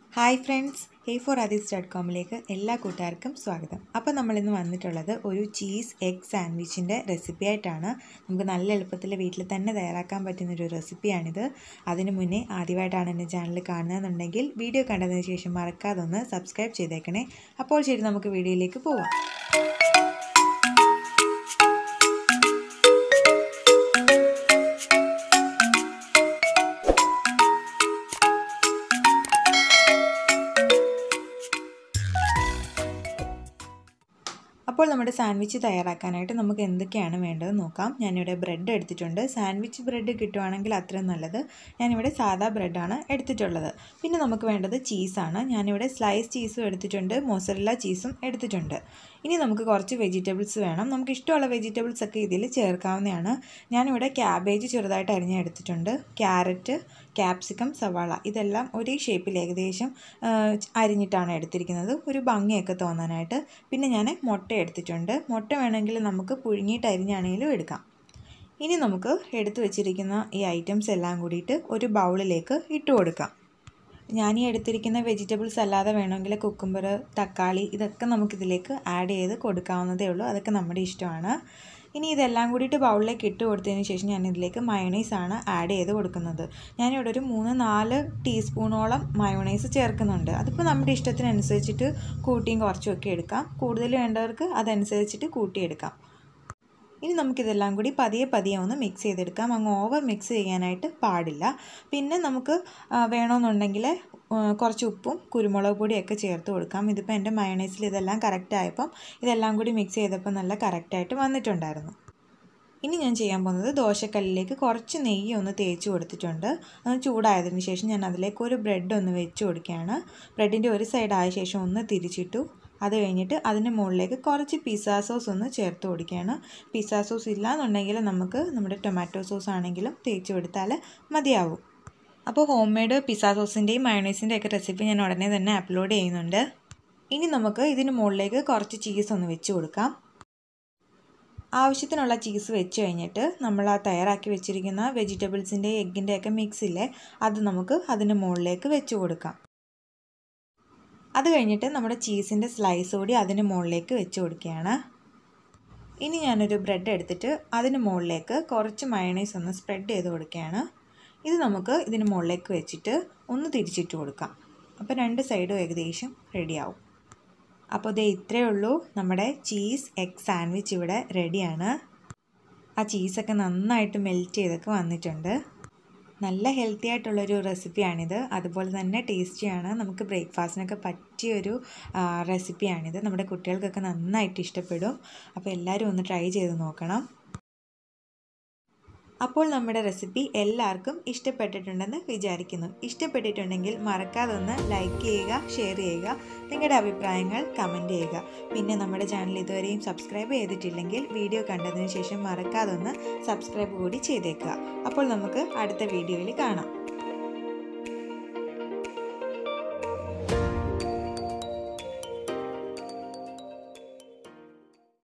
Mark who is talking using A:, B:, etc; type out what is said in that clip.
A: hi friends hey four അതീസ് dot കോമിലേക്ക് എല്ലാ കൂട്ടുകാർക്കും സ്വാഗതം അപ്പോൾ നമ്മളിന്ന് വന്നിട്ടുള്ളത് ഒരു ചീസ് എഗ് സാൻഡ്വിച്ചിൻ്റെ റെസിപ്പി ആയിട്ടാണ് നമുക്ക് നല്ല എളുപ്പത്തിൽ വീട്ടിൽ തന്നെ തയ്യാറാക്കാൻ പറ്റുന്ന ഒരു റെസിപ്പിയാണിത് അതിന് മുന്നേ ആദ്യമായിട്ടാണ് എൻ്റെ ചാനൽ കാണുന്നതെന്നുണ്ടെങ്കിൽ വീഡിയോ കണ്ടതിന് ശേഷം മറക്കാതെ ഒന്ന് സബ്സ്ക്രൈബ് ചെയ്തേക്കണേ അപ്പോൾ ശരി നമുക്ക് വീഡിയോയിലേക്ക് പോവാം അപ്പോൾ നമ്മുടെ സാൻഡ്വിച്ച് തയ്യാറാക്കാനായിട്ട് നമുക്ക് എന്തൊക്കെയാണ് വേണ്ടത് നോക്കാം ഞാനിവിടെ ബ്രെഡ് എടുത്തിട്ടുണ്ട് സാൻഡ്വിച്ച് ബ്രെഡ് കിട്ടുവാണെങ്കിൽ അത്രയും നല്ലത് ഞാനിവിടെ സാദാ ബ്രെഡാണ് എടുത്തിട്ടുള്ളത് പിന്നെ നമുക്ക് വേണ്ടത് ചീസാണ് ഞാനിവിടെ സ്ലൈസ് ചീസും എടുത്തിട്ടുണ്ട് മോസറല്ല ചീസും എടുത്തിട്ടുണ്ട് ഇനി നമുക്ക് കുറച്ച് വെജിറ്റബിൾസ് വേണം നമുക്ക് ഇഷ്ടമുള്ള വെജിറ്റബിൾസ് ഒക്കെ ഇതിൽ ചേർക്കാവുന്നതാണ് ഞാനിവിടെ ക്യാബേജ് ചെറുതായിട്ട് അരിഞ്ഞ് എടുത്തിട്ടുണ്ട് ക്യാരറ്റ് ക്യാപ്സിക്കം സവാള ഇതെല്ലാം ഒരേ ഷേപ്പിൽ ഏകദേശം അരിഞ്ഞിട്ടാണ് എടുത്തിരിക്കുന്നത് ഒരു ഭംഗിയൊക്കെ തോന്നാനായിട്ട് പിന്നെ ഞാൻ മുട്ട എടുത്തിട്ടുണ്ട് മുട്ട വേണമെങ്കിൽ നമുക്ക് പുഴുങ്ങിയിട്ട് അരിഞ്ഞാണെങ്കിലും എടുക്കാം ഇനി നമുക്ക് എടുത്തു വെച്ചിരിക്കുന്ന ഈ ഐറ്റംസ് എല്ലാം കൂടിയിട്ട് ഒരു ബൗളിലേക്ക് ഇട്ട് കൊടുക്കാം ഞാൻ ഈ എടുത്തിരിക്കുന്ന വെജിറ്റബിൾസ് അല്ലാതെ വേണമെങ്കിൽ കുക്കുംബർ തക്കാളി ഇതൊക്കെ നമുക്കിതിലേക്ക് ആഡ് ചെയ്ത് കൊടുക്കാവുന്നതേ ഉള്ളൂ അതൊക്കെ നമ്മുടെ ഇഷ്ടമാണ് ഇനി ഇതെല്ലാം കൂടിയിട്ട് ബൗളിലേക്ക് ഇട്ട് കൊടുത്തതിന് ശേഷം ഞാൻ ഇതിലേക്ക് മയോണൈസ് ആണ് ആഡ് ചെയ്ത് കൊടുക്കുന്നത് ഞാനിവിടെ ഒരു മൂന്ന് നാല് ടീസ്പൂണോളം മയോണൈസ് ചേർക്കുന്നുണ്ട് അതിപ്പോൾ നമ്മുടെ ഇഷ്ടത്തിനനുസരിച്ചിട്ട് കൂട്ടിയും കുറച്ചും ഒക്കെ എടുക്കാം കൂടുതൽ വേണ്ടവർക്ക് അതനുസരിച്ചിട്ട് കൂട്ടിയെടുക്കാം ഇനി നമുക്കിതെല്ലാം കൂടി പതിയെ പതിയെ ഒന്ന് മിക്സ് ചെയ്തെടുക്കാം അങ്ങ് ഓവർ മിക്സ് ചെയ്യാനായിട്ട് പാടില്ല പിന്നെ നമുക്ക് വേണമെന്നുണ്ടെങ്കിൽ കുറച്ച് ഉപ്പും കുരുമുളക് പൊടിയൊക്കെ ചേർത്ത് കൊടുക്കാം ഇതിപ്പോൾ എൻ്റെ മയണൈസിൽ ഇതെല്ലാം കറക്റ്റ് ആയപ്പം ഇതെല്ലാം കൂടി മിക്സ് ചെയ്തപ്പോൾ നല്ല കറക്റ്റായിട്ട് വന്നിട്ടുണ്ടായിരുന്നു ഇനി ഞാൻ ചെയ്യാൻ പോകുന്നത് ദോശക്കല്ലിലേക്ക് കുറച്ച് നെയ്യ് ഒന്ന് തേച്ച് കൊടുത്തിട്ടുണ്ട് അത് ചൂടായതിന് ശേഷം ഞാൻ അതിലേക്ക് ഒരു ബ്രെഡ് ഒന്ന് വെച്ച് കൊടുക്കുകയാണ് ബ്രെഡിൻ്റെ ഒരു സൈഡ് ആയ ശേഷം ഒന്ന് തിരിച്ചിട്ടു അത് കഴിഞ്ഞിട്ട് അതിൻ്റെ മുകളിലേക്ക് കുറച്ച് പിസ്സ സോസ് ഒന്ന് ചേർത്ത് കൊടുക്കുകയാണ് പിസ്സ സോസ് ഇല്ലാന്നുണ്ടെങ്കിൽ നമുക്ക് നമ്മുടെ ടൊമാറ്റോ സോസ് ആണെങ്കിലും തേച്ച് കൊടുത്താൽ മതിയാവും അപ്പോൾ ഹോം മെയ്ഡ് പിസ്സ സോസിൻ്റെയും മയോണൈസിൻ്റെ ഒക്കെ റെസിപ്പി ഞാൻ ഉടനെ തന്നെ അപ്ലോഡ് ചെയ്യുന്നുണ്ട് ഇനി നമുക്ക് ഇതിന് മുകളിലേക്ക് കുറച്ച് ചീസ് ഒന്ന് വെച്ച് കൊടുക്കാം ആവശ്യത്തിനുള്ള ചീസ് വെച്ച് കഴിഞ്ഞിട്ട് നമ്മൾ ആ തയ്യാറാക്കി വെച്ചിരിക്കുന്ന വെജിറ്റബിൾസിൻ്റെ എഗ്ഗിൻ്റെ ഒക്കെ മിക്സില്ലേ അത് നമുക്ക് അതിന് മുകളിലേക്ക് വെച്ച് കൊടുക്കാം അത് കഴിഞ്ഞിട്ട് നമ്മുടെ ചീസിൻ്റെ സ്ലൈസ് കൂടി അതിന് മുകളിലേക്ക് വെച്ച് കൊടുക്കുകയാണ് ഇനി ഞാനൊരു ബ്രെഡ് എടുത്തിട്ട് അതിന് മുകളിലേക്ക് കുറച്ച് മയണൈസ് ഒന്ന് സ്പ്രെഡ് ചെയ്ത് കൊടുക്കുകയാണ് ഇത് നമുക്ക് ഇതിന് മുകളിലേക്ക് വെച്ചിട്ട് ഒന്ന് തിരിച്ചിട്ട് കൊടുക്കാം അപ്പോൾ രണ്ട് സൈഡും ഏകദേശം റെഡിയാവും അപ്പോൾ ഇത് ഇത്രയേ ഉള്ളൂ നമ്മുടെ ചീസ് എഗ് സാൻഡ്വിച്ച് ഇവിടെ റെഡിയാണ് ആ ചീസൊക്കെ നന്നായിട്ട് മെൽറ്റ് ചെയ്തൊക്കെ വന്നിട്ടുണ്ട് നല്ല ഹെൽത്തി ആയിട്ടുള്ളൊരു റെസിപ്പിയാണിത് അതുപോലെ തന്നെ ടേസ്റ്റിയാണ് നമുക്ക് ബ്രേക്ക്ഫാസ്റ്റിനൊക്കെ പറ്റിയൊരു റെസിപ്പിയാണിത് നമ്മുടെ കുട്ടികൾക്കൊക്കെ നന്നായിട്ട് ഇഷ്ടപ്പെടും അപ്പോൾ എല്ലാവരും ഒന്ന് ട്രൈ ചെയ്ത് നോക്കണം അപ്പോൾ നമ്മുടെ റെസിപ്പി എല്ലാവർക്കും ഇഷ്ടപ്പെട്ടിട്ടുണ്ടെന്ന് വിചാരിക്കുന്നു ഇഷ്ടപ്പെട്ടിട്ടുണ്ടെങ്കിൽ മറക്കാതെ ഒന്ന് ലൈക്ക് ചെയ്യുക ഷെയർ ചെയ്യുക നിങ്ങളുടെ അഭിപ്രായങ്ങൾ കമൻറ്റ് ചെയ്യുക പിന്നെ നമ്മുടെ ചാനൽ ഇതുവരെയും സബ്സ്ക്രൈബ് ചെയ്തിട്ടില്ലെങ്കിൽ വീഡിയോ കണ്ടതിന് ശേഷം മറക്കാതെ ഒന്ന് സബ്സ്ക്രൈബ് കൂടി ചെയ്തേക്കുക അപ്പോൾ നമുക്ക് അടുത്ത വീഡിയോയിൽ കാണാം